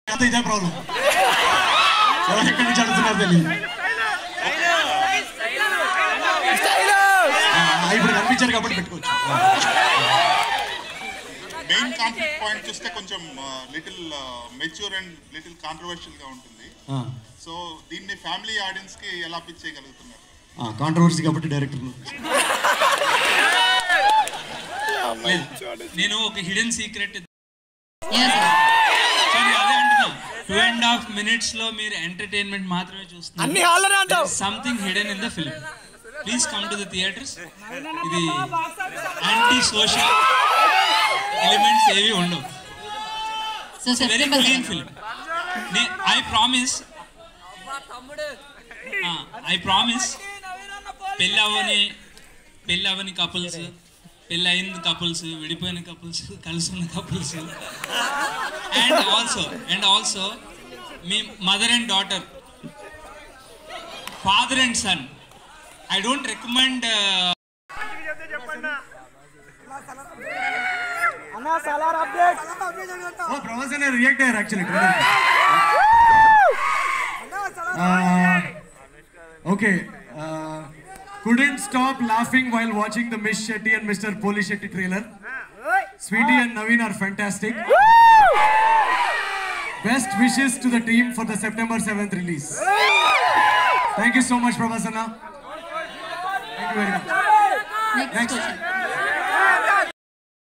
అంతా ఇదే ప్రాబ్లం ఎవరు ఎక్కడి నుంచి అడుగుతున్నారు తెలియదు ఆ, ఇప్పుడు కనిపించారు కాబట్టి పెట్టుకోవచ్చు మెయిన్ కాన్ఫ్లిక్ట్ పాయింట్ చూస్తే కొంచెం little mature and little controversial గా ఉంటుంది సో దీన్ని ఫ్యామిలీ ఆడియన్స్ కి ఎలా పిచ్ చేయగలుగుతున్నారు కాంట్రవర్సీ కాబట్టి డైరెక్టర్ నేను ఒక హిడెన్ సీక్రెట్ అదే అంటున్నా టూ అండ్ హాఫ్ మినిట్స్ లో మీరు ఎంటర్టైన్మెంట్ మాత్రమే చూస్తున్నారు అన్ని హాల్లోనే అంటావు. Something hidden in the film please come to the theatres ఇది యాంటీ సోషల్ ఎలిమెంట్స్ ఏవి ఉండవు so very clean film I promise I promise పెళ్ళి అవ్వని పెళ్ళి అవ్వని కపుల్స్ పెళ్ళి అయిన కపుల్స్ విడిపోయిన కపుల్స్ కలిసి ఉన్న couples and also and also మీ mother and daughter father and son I don't recommend అన్నా సలార్ అప్డేట్ ఓ ప్రభాస్ అనే రియాక్ట్ అయ్యారు actually okay couldn't stop laughing while watching the Miss Shetty and Mr. Poli Shetty trailer. Sweetie and Naveen are fantastic. Best wishes to the team for the September 7th release. Thank you so much, Prabhasana. Thank you very much. Next Next. Question